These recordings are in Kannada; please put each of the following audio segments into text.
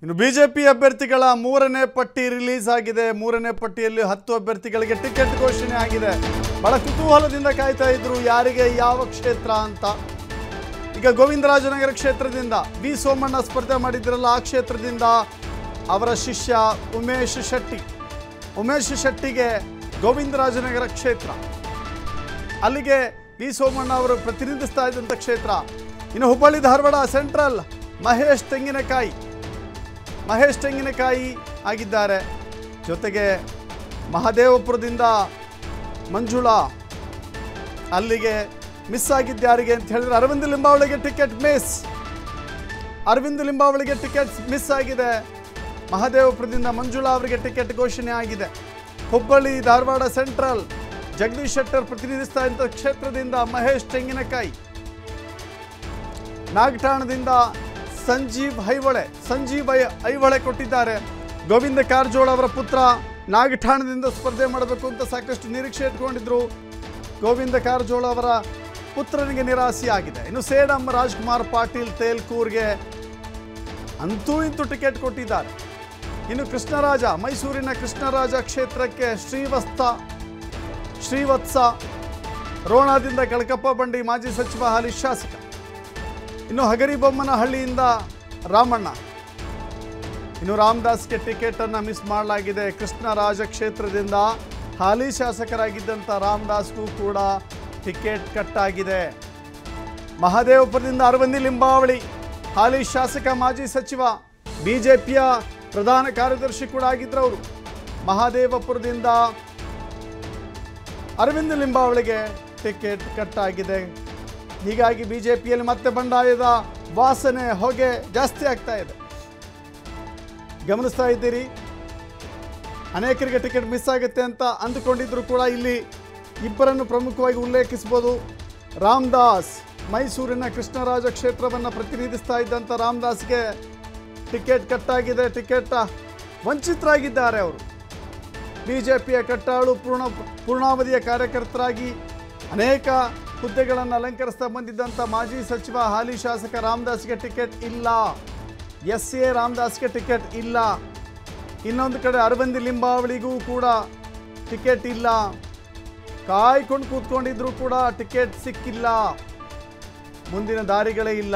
ಇನ್ನು ಬಿಜೆಪಿ ಅಭ್ಯರ್ಥಿಗಳ ಮೂರನೇ ಪಟ್ಟಿ ರಿಲೀಸ್ ಆಗಿದೆ ಮೂರನೇ ಪಟ್ಟಿಯಲ್ಲಿ ಹತ್ತು ಅಭ್ಯರ್ಥಿಗಳಿಗೆ ಟಿಕೆಟ್ ಘೋಷಣೆ ಆಗಿದೆ ಬಹಳ ಕುತೂಹಲದಿಂದ ಕಾಯ್ತಾ ಇದ್ರು ಯಾರಿಗೆ ಯಾವ ಕ್ಷೇತ್ರ ಅಂತ ಈಗ ಗೋವಿಂದರಾಜನಗರ ಕ್ಷೇತ್ರದಿಂದ ಬಿ ಸೋಮಣ್ಣ ಸ್ಪರ್ಧೆ ಮಾಡಿದ್ರಲ್ಲ ಆ ಕ್ಷೇತ್ರದಿಂದ ಅವರ ಶಿಷ್ಯ ಉಮೇಶ್ ಶೆಟ್ಟಿ ಉಮೇಶ್ ಶೆಟ್ಟಿಗೆ ಗೋವಿಂದರಾಜನಗರ ಕ್ಷೇತ್ರ ಅಲ್ಲಿಗೆ ಬಿ ಸೋಮಣ್ಣ ಅವರು ಪ್ರತಿನಿಧಿಸ್ತಾ ಇದ್ದಂಥ ಕ್ಷೇತ್ರ ಇನ್ನು ಹುಬ್ಬಳ್ಳಿ ಧಾರವಾಡ ಸೆಂಟ್ರಲ್ ಮಹೇಶ್ ತೆಂಗಿನಕಾಯಿ ಮಹೇಶ್ ತೆಂಗಿನಕಾಯಿ ಆಗಿದ್ದಾರೆ ಜೊತೆಗೆ ಮಹದೇವಪುರದಿಂದ ಮಂಜುಳಾ ಅಲ್ಲಿಗೆ ಮಿಸ್ ಆಗಿದ್ದು ಯಾರಿಗೆ ಅಂತ ಹೇಳಿದ್ರೆ ಅರವಿಂದ್ ಲಿಂಬಾವಳಿಗೆ ಟಿಕೆಟ್ ಮಿಸ್ ಅರವಿಂದ್ ಲಿಂಬಾವಳಿಗೆ ಟಿಕೆಟ್ ಮಿಸ್ ಆಗಿದೆ ಮಹದೇವಪುರದಿಂದ ಮಂಜುಳಾ ಅವರಿಗೆ ಟಿಕೆಟ್ ಘೋಷಣೆ ಆಗಿದೆ ಹುಬ್ಬಳ್ಳಿ ಧಾರವಾಡ ಸೆಂಟ್ರಲ್ ಜಗದೀಶ್ ಶೆಟ್ಟರ್ ಪ್ರತಿನಿಧಿಸ್ತಾ ಇದ್ದ ಕ್ಷೇತ್ರದಿಂದ ಮಹೇಶ್ ತೆಂಗಿನಕಾಯಿ ನಾಗಠಾಣದಿಂದ ಸಂಜೀವ್ ಹೈವಳೆ ಸಂಜೀವ್ ಐ ಐವಳೆ ಕೊಟ್ಟಿದ್ದಾರೆ ಗೋವಿಂದ ಕಾರಜೋಳ ಅವರ ಪುತ್ರ ನಾಗಠಾಣದಿಂದ ಸ್ಪರ್ಧೆ ಮಾಡಬೇಕು ಅಂತ ಸಾಕಷ್ಟು ನಿರೀಕ್ಷೆ ಇಟ್ಕೊಂಡಿದ್ರು ಗೋವಿಂದ ಕಾರಜೋಳ ಅವರ ಪುತ್ರನಿಗೆ ನಿರಾಸೆಯಾಗಿದೆ ಇನ್ನು ಸೇಡಂ ರಾಜ್ಕುಮಾರ್ ಪಾಟೀಲ್ ತೇಲ್ಕೂರ್ಗೆ ಅಂತೂ ಇಂತೂ ಟಿಕೆಟ್ ಕೊಟ್ಟಿದ್ದಾರೆ ಇನ್ನು ಕೃಷ್ಣರಾಜ ಮೈಸೂರಿನ ಕೃಷ್ಣರಾಜ ಕ್ಷೇತ್ರಕ್ಕೆ ಶ್ರೀವಸ್ತ ಶ್ರೀವತ್ಸ ರೋಣದಿಂದ ಕಳಕಪ್ಪ ಬಂಡಿ ಮಾಜಿ ಸಚಿವ ಹಾಲಿ ಶಾಸಕ ಇನ್ನು ಹಗರಿಬೊಮ್ಮನಹಳ್ಳಿಯಿಂದ ರಾಮಣ್ಣ ಇನ್ನು ರಾಮದಾಸ್ಗೆ ಟಿಕೆಟ್ ಅನ್ನ ಮಿಸ್ ಮಾಡಲಾಗಿದೆ ಕೃಷ್ಣರಾಜ ಕ್ಷೇತ್ರದಿಂದ ಹಾಲಿ ಶಾಸಕರಾಗಿದ್ದಂಥ ರಾಮದಾಸ್ಗೂ ಕೂಡ ಟಿಕೆಟ್ ಕಟ್ ಆಗಿದೆ ಮಹದೇವಪುರದಿಂದ ಅರವಿಂದ್ ಲಿಂಬಾವಳಿ ಹಾಲಿ ಶಾಸಕ ಮಾಜಿ ಸಚಿವ ಬಿಜೆಪಿಯ ಪ್ರಧಾನ ಕಾರ್ಯದರ್ಶಿ ಕೂಡ ಆಗಿದ್ರು ಅವರು ಮಹದೇವಪುರದಿಂದ ಅರವಿಂದ್ ಲಿಂಬಾವಳಿಗೆ ಟಿಕೆಟ್ ಕಟ್ ಆಗಿದೆ ಹೀಗಾಗಿ ಬಿಜೆಪಿಯಲ್ಲಿ ಮತ್ತೆ ಬಂಡಾಯದ ವಾಸನೆ ಹೊಗೆ ಜಾಸ್ತಿ ಆಗ್ತಾ ಇದೆ ಗಮನಿಸ್ತಾ ಇದ್ದೀರಿ ಅನೇಕರಿಗೆ ಟಿಕೆಟ್ ಮಿಸ್ ಆಗುತ್ತೆ ಅಂತ ಅಂದುಕೊಂಡಿದ್ರು ಕೂಡ ಇಲ್ಲಿ ಇಬ್ಬರನ್ನು ಪ್ರಮುಖವಾಗಿ ಉಲ್ಲೇಖಿಸ್ಬೋದು ರಾಮದಾಸ್ ಮೈಸೂರಿನ ಕೃಷ್ಣರಾಜ ಕ್ಷೇತ್ರವನ್ನು ಪ್ರತಿನಿಧಿಸ್ತಾ ಇದ್ದಂಥ ರಾಮದಾಸ್ಗೆ ಟಿಕೆಟ್ ಕಟ್ಟಾಗಿದೆ ಟಿಕೆಟ್ ವಂಚಿತರಾಗಿದ್ದಾರೆ ಅವರು ಬಿ ಜೆ ಪಿಯ ಕಟ್ಟಾಳು ಪೂರ್ಣ ಪೂರ್ಣಾವಧಿಯ ಕಾರ್ಯಕರ್ತರಾಗಿ ಅನೇಕ ಹುದ್ದೆಗಳನ್ನು ಅಲಂಕರಿಸ್ತಾ ಬಂದಿದ್ದಂಥ ಮಾಜಿ ಸಚಿವ ಹಾಲಿ ಶಾಸಕ ರಾಮದಾಸ್ಗೆ ಟಿಕೆಟ್ ಇಲ್ಲ ಎಸ್ ಎ ರಾಮದಾಸ್ಗೆ ಟಿಕೆಟ್ ಇಲ್ಲ ಇನ್ನೊಂದು ಕಡೆ ಅರವಿಂದ್ ಲಿಂಬಾವಳಿಗೂ ಕೂಡ ಟಿಕೆಟ್ ಇಲ್ಲ ಕಾಯ್ಕೊಂಡು ಕೂತ್ಕೊಂಡಿದ್ರು ಕೂಡ ಟಿಕೆಟ್ ಸಿಕ್ಕಿಲ್ಲ ಮುಂದಿನ ದಾರಿಗಳೇ ಇಲ್ಲ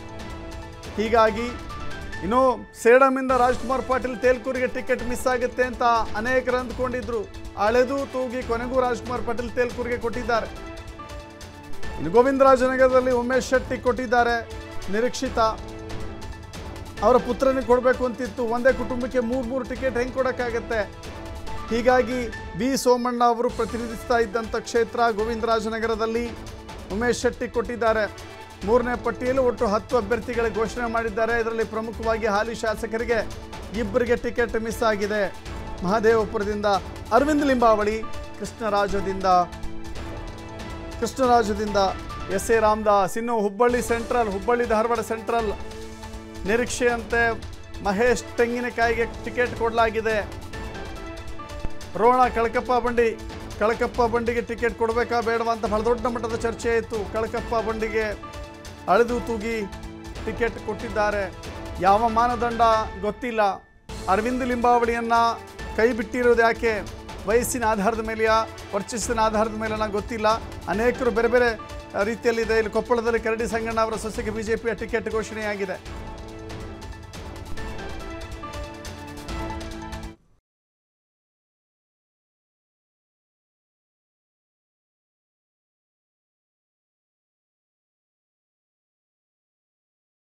ಹೀಗಾಗಿ ಇನ್ನು ಸೇಡಮಿಂದ ರಾಜ್ಕುಮಾರ್ ಪಾಟೀಲ್ ತೇಲ್ಕೂರಿಗೆ ಟಿಕೆಟ್ ಮಿಸ್ ಆಗುತ್ತೆ ಅಂತ ಅನೇಕರು ಅಂದ್ಕೊಂಡಿದ್ರು ಅಳೆದು ತೂಗಿ ಕೊನೆಗೂ ರಾಜ್ಕುಮಾರ್ ಪಾಟೀಲ್ ತೇಲ್ಕೂರಿಗೆ ಕೊಟ್ಟಿದ್ದಾರೆ ಇನ್ನು ಗೋವಿಂದರಾಜನಗರದಲ್ಲಿ ಉಮೇಶ್ ಶೆಟ್ಟಿ ಕೊಟ್ಟಿದ್ದಾರೆ ನಿರೀಕ್ಷಿತ ಅವರ ಪುತ್ರನಿಗೆ ಕೊಡಬೇಕು ಅಂತಿತ್ತು ಒಂದೇ ಕುಟುಂಬಕ್ಕೆ ಮೂರು ಮೂರು ಟಿಕೆಟ್ ಹೆಂಗೆ ಕೊಡೋಕ್ಕಾಗತ್ತೆ ಹೀಗಾಗಿ ವಿ ಸೋಮಣ್ಣ ಅವರು ಪ್ರತಿನಿಧಿಸ್ತಾ ಇದ್ದಂಥ ಕ್ಷೇತ್ರ ಗೋವಿಂದರಾಜನಗರದಲ್ಲಿ ಉಮೇಶ್ ಶೆಟ್ಟಿ ಕೊಟ್ಟಿದ್ದಾರೆ ಮೂರನೇ ಪಟ್ಟಿಯಲ್ಲಿ ಒಟ್ಟು ಹತ್ತು ಅಭ್ಯರ್ಥಿಗಳಿಗೆ ಘೋಷಣೆ ಮಾಡಿದ್ದಾರೆ ಇದರಲ್ಲಿ ಪ್ರಮುಖವಾಗಿ ಹಾಲಿ ಶಾಸಕರಿಗೆ ಇಬ್ಬರಿಗೆ ಟಿಕೆಟ್ ಮಿಸ್ ಆಗಿದೆ ಮಹದೇವಪುರದಿಂದ ಅರವಿಂದ್ ಲಿಂಬಾವಳಿ ಕೃಷ್ಣರಾಜದಿಂದ ಕೃಷ್ಣರಾಜದಿಂದ ಎಸ್ ಎ ರಾಮದಾಸ್ ಇನ್ನು ಹುಬ್ಬಳ್ಳಿ ಸೆಂಟ್ರಲ್ ಹುಬ್ಬಳ್ಳಿ ಧಾರವಾಡ ಸೆಂಟ್ರಲ್ ನಿರೀಕ್ಷೆಯಂತೆ ಮಹೇಶ್ ತೆಂಗಿನಕಾಯಿಗೆ ಟಿಕೆಟ್ ಕೊಡಲಾಗಿದೆ ರೋಣ ಕಳಕಪ್ಪ ಬಂಡಿ ಕಳಕಪ್ಪ ಬಂಡಿಗೆ ಟಿಕೆಟ್ ಕೊಡಬೇಕಾ ಬೇಡವಾ ಅಂತ ಬಹಳ ದೊಡ್ಡ ಮಟ್ಟದ ಚರ್ಚೆ ಇತ್ತು ಕಳಕಪ್ಪ ಬಂಡಿಗೆ ಅಳೆದು ತೂಗಿ ಟಿಕೆಟ್ ಕೊಟ್ಟಿದ್ದಾರೆ ಯಾವ ಮಾನದಂಡ ಗೊತ್ತಿಲ್ಲ ಅರವಿಂದ್ ಲಿಂಬಾವಳಿಯನ್ನು ಕೈ ಬಿಟ್ಟಿರೋದು ಯಾಕೆ ವಯಸ್ಸಿನ ಆಧಾರದ ಮೇಲೆಯಾ ವರ್ಚಸ್ಸಿನ ಆಧಾರದ ಮೇಲೆನ ಗೊತ್ತಿಲ್ಲ ಅನೇಕರು ಬೇರೆ ಬೇರೆ ರೀತಿಯಲ್ಲಿದೆ ಇಲ್ಲಿ ಕೊಪ್ಪಳದಲ್ಲಿ ಕರಡಿ ಸಂಗಣ್ಣ ಅವರ ಸೊಸೆಗೆ ಬಿಜೆಪಿಯ ಟಿಕೆಟ್ ಘೋಷಣೆಯಾಗಿದೆ